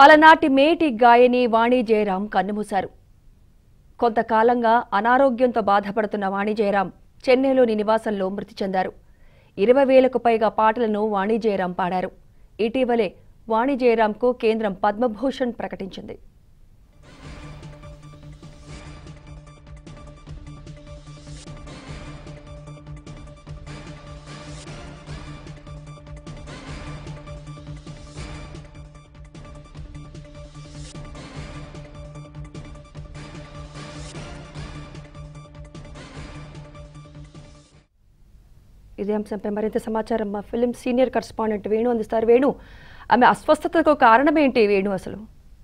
అలనాటి మేటి గాయని వాణి జయరాం కన్నుమూశారు కొంతకాలంగా అనారోగ్యంతో బాధపడుతున్న వాణి జయరాం చెన్నైలోని నివాసంలో మృతి చెందారు ఇరవై వేలకు పైగా పాటలను వాణి జయరాం పాడారు ఇటీవలే వాణి జయరాంకు కేంద్రం పద్మభూషణ్ ప్రకటించింది ఇదే అంశంపై మరింత సమాచారం మా ఫిలిం సీనియర్ కరెస్పాండెంట్ వేణు అందిస్తారు వేణు ఆమె అస్వస్థతకు కారణం ఏంటి వేణు అసలు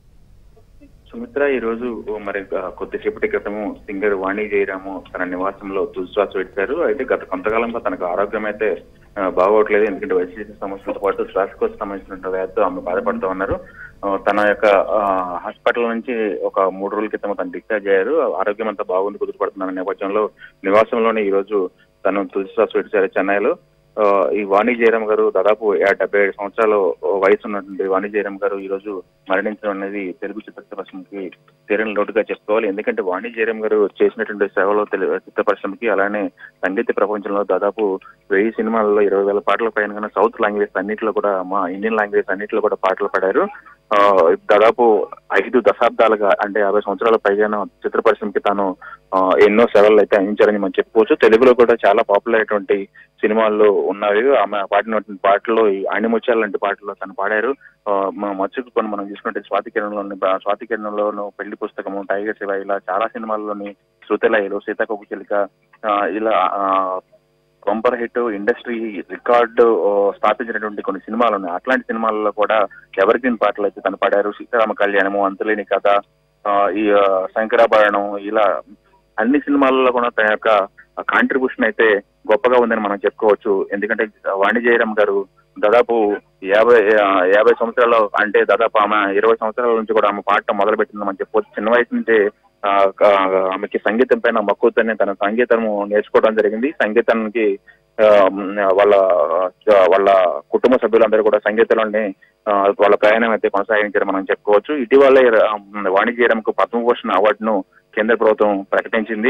సుమిత్ర ఈ రోజు మరి ఆ, కొద్దిసేపటి క్రితము సింగర్ వాణి జయరాము తన నివాసంలో తుదిశ్వాస పెట్టారు అయితే గత కొంతకాలంగా తనకు ఆరోగ్యం అయితే ఆ, బాగోట్లేదు ఎందుకంటే వైద్య సమస్యలతో పాటు శ్వాసకోశ సంబంధించిన వ్యాధితో ఆమె బాధపడుతూ ఉన్నారు ఆ, తన యొక్క ఆ, హాస్పిటల్ నుంచి ఒక మూడు రోజుల క్రితం తను డిశ్చార్జ్ అయ్యారు ఆరోగ్యం అంతా బాగుంది కుదురుపడుతున్న నేపథ్యంలో నివాసంలోనే ఈ రోజు తను తుదిశ్వాస పెట్టారు చెన్నైలో ఆ, ఈ వాణి జయరామ్ గారు దాదాపు యా- డెబ్బై ఏడు సంవత్సరాల వయసు ఉన్నటువంటి వాణి జయరామ్ గారు ఈ రోజు మరణించడం అనేది తెలుగు చిత్ర పరిశ్రమకి తీరని లోటుగా చెప్పుకోవాలి ఎందుకంటే వాణి జయరామ్ గారు చేసినటువంటి సేవలో తెలు- చిత్ర పరిశ్రమకి అలానే సంగీత ప్రపంచంలో దాదాపు వెయ్యి సినిమాల్లో ఇరవై వేల పాటల పైన సౌత్ లాంగ్వేజ్ అన్నింటిలో కూడా మా ఇండియన్ లాంగ్వేజ్ అన్నింటిలో కూడా పాటలు పాడారు ఆ, దాదాపు ఐదు దశాబ్దాలుగా అంటే యాభై సంవత్సరాల పైగా చిత్ర పరిశ్రమకి తాను ఆ, ఎన్నో సేవలు అయితే అందించారని మనం చెప్పుకోవచ్చు తెలుగులో కూడా చాలా పాపులర్ అయినటువంటి సినిమాల్లో ఉన్నాయి ఆమె పాడినటువంటి పాటల్లో ఈ ఆణిముత్యాల లాంటి పాటల్లో తను పాడారు ఆ, మా మచ్చుకు కొన్ని మనం చూసుకుంటే స్వాతి కిరణంలోని స్వాతి కిరణంలోను పెళ్లి పుస్తకము టైగర్ శివ ఇలా చాలా సినిమాల్లోని శృతిలయలు సీతాకోక చిలుక ఆ, ఇలా ఆ, కొంపర్ హిట్ ఇండస్ట్రీ రికార్డు ఆ, స్థాపించినటువంటి కొన్ని సినిమాలు ఉన్నాయి అట్లాంటి సినిమాలలో కూడా ఎవర్ గ్రీన్ పాటలు అయితే తను పాడారు సీతారామ కళ్యాణము అంతులేని కథ ఆ, ఈ ఆ, శంకరాభరణం ఇలా అన్ని సినిమాలలో కూడా తన యొక్క కాంట్రిబ్యూషన్ అయితే గొప్పగా ఉందని మనం చెప్పుకోవచ్చు ఎందుకంటే వాణి జయరామ్ గారు దాదాపు యాభై ఆ, యాభై సంవత్సరాలు అంటే దాదాపు ఆమె ఇరవై సంవత్సరాల నుంచి కూడా ఆమె పాడటం మొదలు పెట్టింది మనం చెప్పవచ్చు చిన్న వయసు నుంచే ఆ, క- ఆమెకి సంగీతం పైన మక్కువతోనే తన సంగీతము నేర్చుకోవడం జరిగింది సంగీతానికి ఆ, మ్, వాళ్ళ ఆ, వాళ్ళ కుటుంబ సభ్యులందరూ కూడా సంగీతంలోనే ఆ, వాళ్ళ ప్రయాణం అయితే కొనసాగించారు మనం చెప్పుకోవచ్చు ఇటీవల వాణిజ్యరంకు పద్మభూషణ్ అవార్డును కేంద్ర ప్రభుత్వం ప్రకటించింది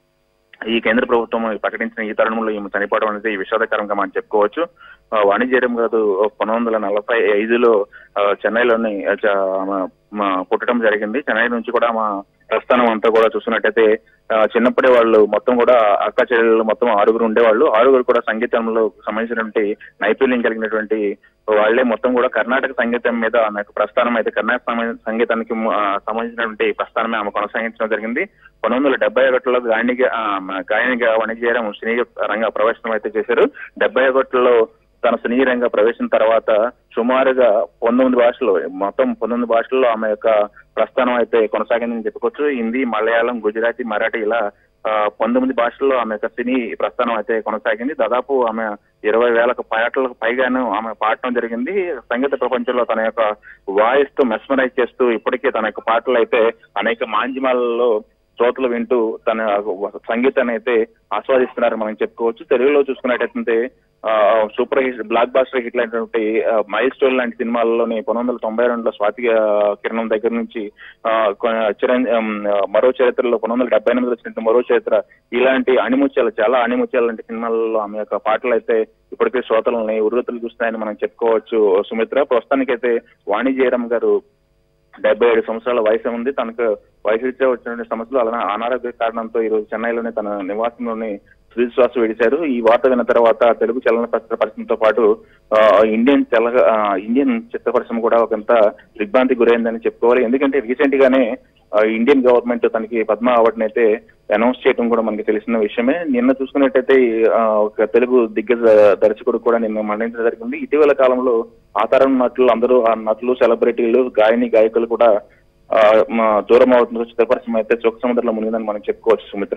ఈ కేంద్ర ప్రభుత్వం ప్రకటించిన ఈ తరుణంలో ఈమె చనిపోవడం అనేది విషాదకరంగా మనం చెప్పుకోవచ్చు ఆ, వాణిజ్యరం గారు పంతొమ్మిది వందల నలభై ఐదులో ఆ, చెన్నైలోని ఆ, చ- ఆమె- మా పుట్టడం జరిగింది చెన్నై నుంచి కూడా మా ప్రస్థానం అంతా కూడా చూస్తున్నట్టయితే ఆ, చిన్నప్పుడే వాళ్ళు మొత్తం కూడా అక్క చెల్లెళ్ళు మొత్తం ఆరుగురు ఉండేవాళ్ళు ఆరుగురు కూడా సంగీతంలో సంబంధించినటువంటి నైపుణ్యం కలిగినటువంటి వాళ్ళే మొత్తం కూడా కర్ణాటక సంగీతం మీద నాకు ప్రస్థానం అయితే కర్ణాటక సంబంధ- సంగీతానికి ము- ఆ, సంబంధించినటువంటి ప్రస్థానమే ఆమె కొనసాగించడం జరిగింది పంతొమ్మిది వందల డెబ్బై ఒకటిలో గాయనిగా ఆ, గాయనిగా వాణిజ్యరం సినీ రంగ ప్రవేశం అయితే చేశారు డెబ్బై ఒకటిలో తన సినీ రంగ ప్రవేశం తర్వాత సుమారుగా పంతొమ్మిది భాషలు మొత్తం పంతొమ్మిది భాషల్లో ఆమె యొక్క ప్రస్థానం అయితే కొనసాగిందని చెప్పుకోవచ్చు హిందీ మలయాళం గుజరాతీ మరాఠీ ఇలా ఆ, పంతొమ్మిది భాషల్లో ఆమె యొక్క సినీ ప్రస్థానం అయితే కొనసాగింది దాదాపు ఆమె ఇరవై వేలకు పాటలకు పైగాను ఆమె పాడటం జరిగింది సంగీత ప్రపంచంలో తన యొక్క వాయిస్ తో మెస్మరైజ్ చేస్తూ ఇప్పటికే తన యొక్క పాటలు అయితే అనేక మాంజిమాలలో శ్రోతలు వింటూ తన సంగీతాన్ని అయితే ఆస్వాదిస్తున్నారు మనం చెప్పుకోవచ్చు తెలుగులో చూసుకున్నట్టయితే ఆ, super hit blockbuster hit అయినటువంటి మైల్ స్టోన్ లాంటి సినిమాల్లోని పంతొమ్మిది వందల తొంభై రెండులో స్వాతి ఆ, కిరణం దగ్గర నుంచి ఆ, కొ- చిరం ఉమ్, ఆ, మరో చరిత్రలో పంతొమ్మిది వందల డెబ్బై ఎనిమిదిలో వచ్చినట్టు మరో చరిత్ర ఇలాంటి అణిముత్యాలు చాలా అణిముత్యాలు లాంటి సినిమాలలో ఆమె యొక్క పాటలు అయితే ఇప్పటికే శ్రోతలని ఉరుగతులు చూస్తాయని మనం చెప్పుకోవచ్చు సుమిత్ర ప్రస్తుతానికైతే వాణి జయరామ్ గారు డెబ్బై ఏడు సంవత్సరాల వయసు ఉంది తనకు వయసు రీత్యా వచ్చిన సమస్యలు అలానే అనారోగ్య కారణంతో ఈ రోజు చెన్నైలోనే తన నివాసంలోని శ్వాస విడిచారు ఈ వార్త విన్న తర్వాత తెలుగు చలనచిత్ర పరిశ్రమతో పాటు ఆ, ఇండియన్ చల ఆ, ఇండియన్ చిత్ర పరిశ్రమ కూడా ఒకంత దిగ్భ్రాంతి గురైందని చెప్పుకోవాలి ఎందుకంటే రీసెంట్ గానే ఆ, ఇండియన్ గవర్నమెంట్ తనకి పద్మ అవార్డుని అయితే అనౌన్స్ చేయడం కూడా మనకి తెలిసిన విషయమే నిన్న చూసుకున్నట్టయితే ఆ, ఒక తెలుగు దిగ్గజ దర్శకుడు కూడా నిన్న మరణించడం జరిగింది ఇటీవల కాలంలో ఆ తరం నటులు అందరూ ఆ నటులు సెలబ్రిటీలు గాయని గాయకులు కూడా ఆ, మా దూరం అవుతున్న చిత్ర పరిశ్రమ అయితే చొక్క సముద్రంలో మునిగిందని మనం చెప్పుకోవచ్చు సుమిత్ర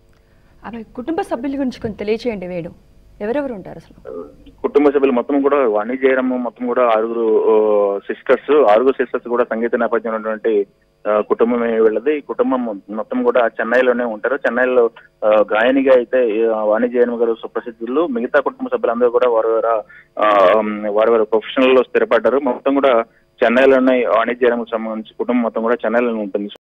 ఆమె కుటుంబ సభ్యుల గురించి కొంచెం తెలియచేయండి వేణు ఎవరెవరు ఉంటారు అసలు కుటుంబ సభ్యులు మొత్తం కూడా వాణిజ్యరం మొత్తం కూడా ఆరుగురు సిస్టర్స్ ఆరుగురు సిస్టర్స్ కూడా సంగీత నేపథ్యం ఉన్నటువంటి ఆ, కుటుంబమే వీళ్ళది ఈ కుటుంబం మొత్తం కూడా చెన్నైలోనే ఉంటారు చెన్నైలో ఆ, గాయనిగా అయితే ఆ, వాణిజ్యరం గారు సుప్రసిద్ధులు మిగతా కుటుంబ సభ్యులందరూ కూడా వారు వారు ఆ, ఉమ్, వారి వారి ప్రొఫెషనల్ లో స్థిరపడ్డారు మొత్తం కూడా చెన్నైలో ఉన్న వాణిజ్య సంబంధించి కుటుంబం మొత్తం కూడా చెన్నైలో ఉంటుంది